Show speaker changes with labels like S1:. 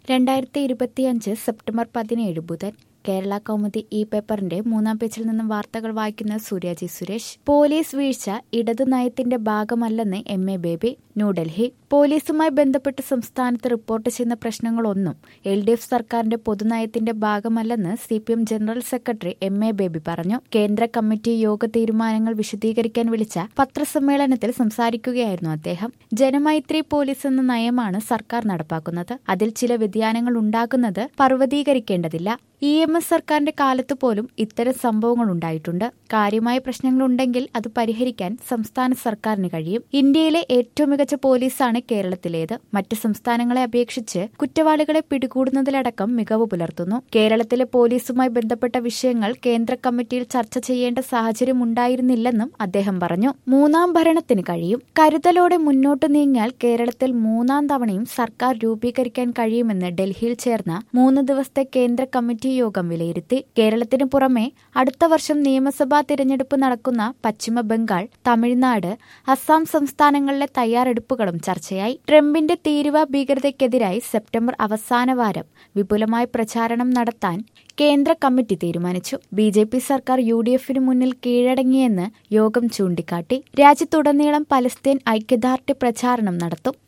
S1: രണ്ടായിരത്തി ഇരുപത്തിയഞ്ച് സെപ്റ്റംബർ പതിനേഴ് ബുധൻ കേരള കൗമുദി ഇ പേപ്പറിന്റെ മൂന്നാം പേജിൽ നിന്നും വാർത്തകൾ വായിക്കുന്ന സൂര്യാജി സുരേഷ് പോലീസ് വീഴ്ച ഇടതു നയത്തിന്റെ ഭാഗമല്ലെന്ന് എം എ ബേബി ന്യൂഡൽഹി പോലീസുമായി ബന്ധപ്പെട്ട് സംസ്ഥാനത്ത് റിപ്പോർട്ട് ചെയ്യുന്ന പ്രശ്നങ്ങളൊന്നും എൽ ഡി എഫ് സർക്കാരിന്റെ പൊതുനയത്തിന്റെ ഭാഗമല്ലെന്ന് C P M general secretary M A Baby പറഞ്ഞു കേന്ദ്ര കമ്മിറ്റി യോഗ തീരുമാനങ്ങൾ വിശദീകരിക്കാൻ വിളിച്ച പത്രസമ്മേളനത്തിൽ സംസാരിക്കുകയായിരുന്നു അദ്ദേഹം ജനമൈത്രി പോലീസ് എന്ന നയമാണ് സർക്കാർ നടപ്പാക്കുന്നത് അതിൽ ചില വ്യതിയാനങ്ങൾ ഉണ്ടാകുന്നത് പർവ്വതീകരിക്കേണ്ടതില്ല ഇ എം എസ് സർക്കാരിന്റെ കാലത്ത് പോലും ഇത്തരം സംഭവങ്ങൾ ഉണ്ടായിട്ടുണ്ട് കാര്യമായ പ്രശ്നങ്ങളുണ്ടെങ്കിൽ അത് പരിഹരിക്കാൻ സംസ്ഥാന സർക്കാരിന് കഴിയും ഇന്ത്യയിലെ ഏറ്റവും മികച്ച പോലീസാണ് കേരളത്തിലേത് മറ്റ് സംസ്ഥാനങ്ങളെ അപേക്ഷിച്ച് കുറ്റവാളികളെ പിടികൂടുന്നതിലടക്കം മികവ് പുലർത്തുന്നു കേരളത്തിലെ പോലീസുമായി ബന്ധപ്പെട്ട വിഷയങ്ങൾ കേന്ദ്ര കമ്മിറ്റിയിൽ ചർച്ച ചെയ്യേണ്ട സാഹചര്യം ഉണ്ടായിരുന്നില്ലെന്നും അദ്ദേഹം പറഞ്ഞു മൂന്നാം ഭരണത്തിന് കഴിയും കരുതലോടെ മുന്നോട്ട് നീങ്ങിയാൽ കേരളത്തിൽ മൂന്നാം തവണയും സർക്കാർ രൂപീകരിക്കാൻ കഴിയുമെന്ന് ഡൽഹിയിൽ ചേർന്ന മൂന്ന് ദിവസത്തെ കേന്ദ്ര കമ്മിറ്റി യോഗം വിലയിരുത്തി കേരളത്തിനു പുറമെ അടുത്ത വർഷം നിയമസഭാ തിരഞ്ഞെടുപ്പ് നടക്കുന്ന പശ്ചിമ ബംഗാൾ തമിഴ്നാട് അസം സംസ്ഥാനങ്ങളിലെ തയ്യാറെടുപ്പുകളും ചർച്ചയായി ട്രംപിന്റെ തീരുവ ഭീകരതയ്ക്കെതിരായി സെപ്റ്റംബർ അവസാന വാരം വിപുലമായ പ്രചാരണം നടത്താൻ കേന്ദ്ര കമ്മിറ്റി തീരുമാനിച്ചു ബി ജെ പി സർക്കാർ യു ഡി എഫിന് മുന്നിൽ കീഴടങ്ങിയെന്ന് യോഗം ചൂണ്ടിക്കാട്ടി രാജ്യത്തുടനീളം പലസ്തീൻ ഐക്യദാർഢ്യ പ്രചാരണം നടത്തും